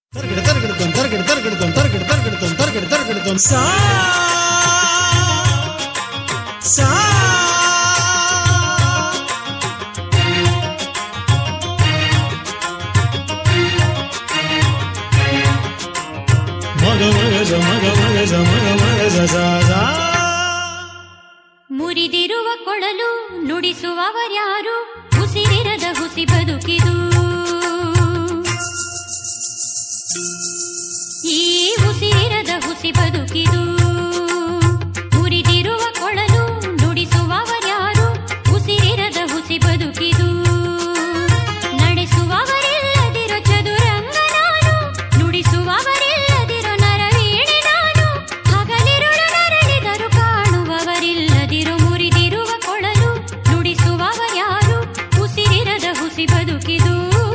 ತರಗಡೆ ತರಗಡೆತೊಂ ತರಗಡೆ ತರಗಡೆತೊಂ ತರಗಡೆ ತರಗಡೆತೊಂ ತರಗಡೆ ತರಗಡೆತೊಂ ಸಾ ಸಾ ಮಗ ಮಗ ಜ ಮಗ ಮಗ ಜ ಮಗ ಮಗ ಜ ಜ ಜ. ಮುರಿದಿರುವ ಕೊಳಲು ನುಡಿಸುವವರ್ಯಾರು ಉಸಿರಿರದ ಹುಸಿ ಬದುಕಿದು ಈ ಉಸಿರಿರದ ಹುಸಿ ಬದುಕಿದು ಮುರಿದಿರುವ ಕೊಳಲು ನುಡಿಸುವವರ್ಯಾರು ಉಸಿರಿರದ ಹುಸಿ ಬದುಕಿದು ನಡೆಸುವವರಿಲ್ಲದಿರೋ ಚದುರಂಗ ನಾನು ನುಡಿಸುವವರಿಲ್ಲದಿರೋ ನರವೀಣೆ ನಾನು ಹಗಲಿರುಳು ನರಳಿದರು ಕಾಣುವವರಿಲ್ಲದಿರೋ ಮುರಿದಿರುವ ಕೊಳಲು ನುಡಿಸುವವರ್ಯಾರು ಉಸಿರಿರದ ಹುಸಿ ಬದುಕಿದು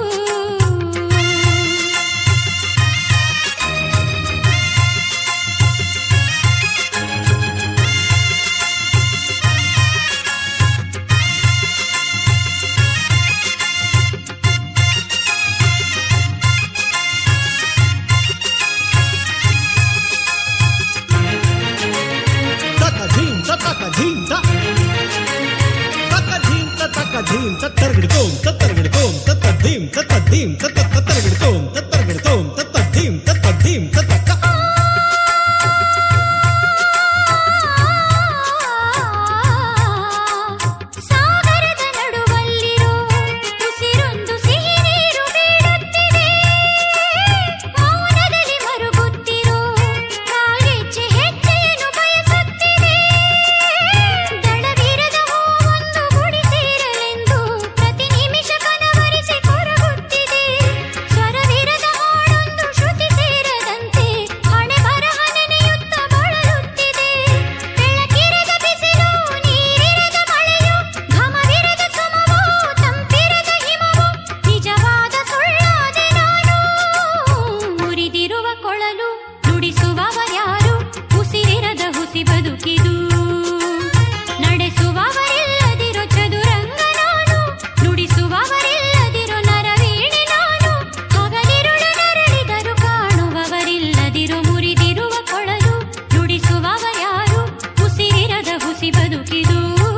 ತಕ ಧೀಂ ತ ತಕ ಧೀಂ ತ ತಕ ಧೀಂ ತ ತಕ ಧೀಂ ತ ತರಗಡೆತೊಂ ತ ತರಗಡೆತೊಂ ತ ತ ಧೀಂ ತ ತ ಧೀಂ ತ ತ ತ ತರಗಡೆತೊಂ ತ ತರಗಡೆತೊಂ ತ ತ ಧೀಂ ತ ತ ಧೀಂ ತ ತಕ ಸಾಗರದ ನಡುವಲ್ಲಿರೋ ಉಸಿರೊಂದು ಸಿಹಿ ನೀರು ಬೀಳುತ್ತಿದೆ ಮೌನದಲ್ಲಿ ಮರುಗುತ್ತಿರೋ ಕಾಲ್ಗೆಜ್ಜೆ ಹೆಜ್ಜೆಯನ್ನು ಬಯಸುತ್ತಿದೆ ದಡವಿರದ ಹೂವೊಂದು ಗುಡಿ ಸೇರಲೆಂದು ಪ್ರತಿ ನಿಮಿಷ ಕನವರಿಸಿ ಕೊರಗುತ್ತಿದೆ ಸ್ವರವಿರದ ಹಾಡೊಂದು ಶ್ರುತಿ ಸೇರದಂತೆ ಹಣೆ ಬರಹ ನೆನೆಯುತ್ತ ಬಳಲುತ್ತಿದೆ ಬೆಳಕಿರದ ಬಿಸಿಲು ನೀರಿರದ ಮಳೆಯು ಘಮವಿರದ ಸುಮವೋ ತಂಪಿರದ ಹಿಮವೋ ನಿಜವಾದ ಸುಳ್ಳಾದೆ ನಾನು ಮುರಿದಿರುವ ಕೊಳಲು ನುಡಿಸುವವರ್ಯಾರು ಉಸಿರಿರದ ಹುಸಿ ಬದುಕಿದು ನಡೆಸುವವರಿಲ್ಲದಿರೋ ಚದುರಂಗ ನಾನು ನುಡಿಸುವವರಿಲ್ಲದಿರೋ ನರವೀಣೆ ನಾನು ಹಗಲಿರುಳು ನರಳಿದರು ಕಾಣುವವರಿಲ್ಲದಿರೋ ಮುರಿದಿರುವ ಕೊಳಲು ನುಡಿಸುವವರ್ಯಾರು ಉಸಿರಿರದ ಹುಸಿ ಬದುಕಿದು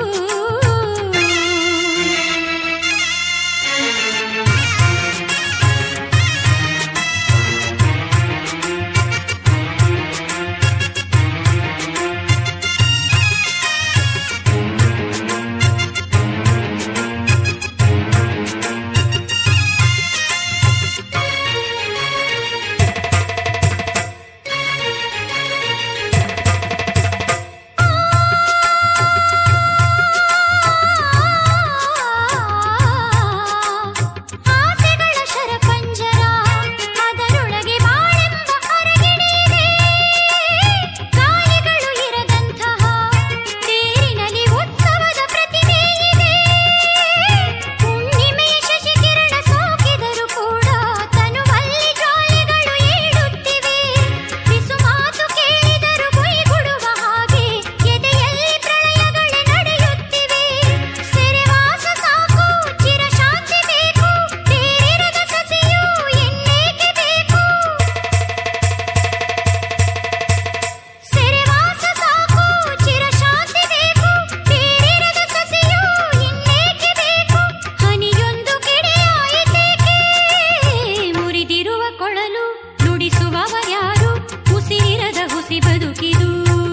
ಆಸೆಗಳ ಶರಪಂಜರ ಅದರೊಳಗೆ ಬಾಳೆಂಬ ಅರಗಿಣಿದೆ ಗಾಳಿಗಳು ಇರದಂತಹ ತೇರಿನಲ್ಲಿ ಉತ್ಸವದ ಪ್ರತಿಮೆ ಇದೆ ಹುಣ್ಣಿಮೆಯ ಶಶಿಕಿರಣ ಸೋಕಿದರೂ ಕೂಡ ತನುವಲ್ಲಿ ಜ್ವಾಲೆಗಳು ಏಳುತ್ತಿವೆ ಬಿಸು ಮಾತು ಕೇಳಿದರೂ ಗುಯ್ಗುಡುವ ಹಾಗೆ ಎದೆಯಲ್ಲಿ ಪ್ರಳಯಗಳೇ ನಡೆಯುತ್ತಿವೆ ಸೆರೆವಾಸ ಸಾಕು ಚಿರಶಾಂತಿ ಬೇಕು ಬೇರಿರದ ಸಸಿಯು ಎನ್ನೇಕೆ ಬೇಕು ಸೆರೆವಾಸ ಸಾಕು ಚಿರಶಾಂತಿ ಬೇಕು ಬೇರಿರದ ಸಸಿಯು ಇನ್ನೇಕೆ ಬೇಕು ಹನಿಯೊಂದು ಕಿಡಿಯಾಯಿತೇಕೆ ಮುರಿದಿರುವ ಕೊಳಲು ನುಡಿಸುವವರ್ಯಾರು ಉಸಿರಿರದ ಹುಸಿ ಬದುಕಿದು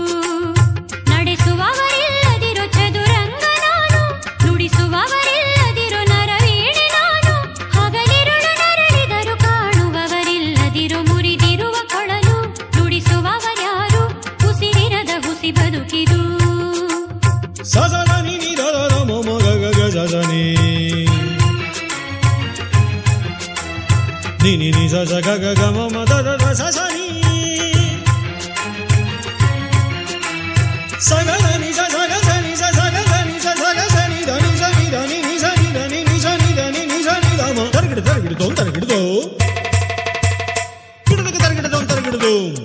ನಡೆಸುವವರಿಲ್ಲದಿರೋ ಚದುರಂಗ ನಾನು ನುಡಿಸುವವರಿಲ್ಲದಿರೋ ನರವೀಣೆ ನಾನು ಹಗಲಿರುಳು ನರಳಿದರು ಕಾಣುವವರಿಲ್ಲದಿರೋ ಮುರಿದಿರುವ ಕೊಳಲು ನುಡಿಸುವವರ್ಯಾರು ಉಸಿರಿರದ ಹುಸಿ ಬದುಕಿದು ಸ ಸ ಸ ನಿ ನಿ ದ ದ ದ ಮ ಮ ಗ ಗ ಗ ಜ ಜ ನಿ ನಿ ನಿ ನಿ ಸ ಸ ಗ ಗ ಗ ಮ ಮ ದ ದ ದ ಸ ಸ ನಿ ಸ ಗ ಗ ನಿ ಸ ಸ ಗ ಸ ನಿ ಸ ಸ ಗ ಸ ನಿ ಸ ಸ ಗ ಸ ನಿ ದ ನಿ ಸ ನಿ ದ ನಿ ನಿ ಸ ನಿ ದ ನಿ ನಿ ಸ ನಿ ದ ನಿ ನಿ ಸ ನಿ ದ ಮ ತರಗಿಡು ತರಗಿಡು ತರಗಿಡು ತರಗಿಡು ತರಗಿಡು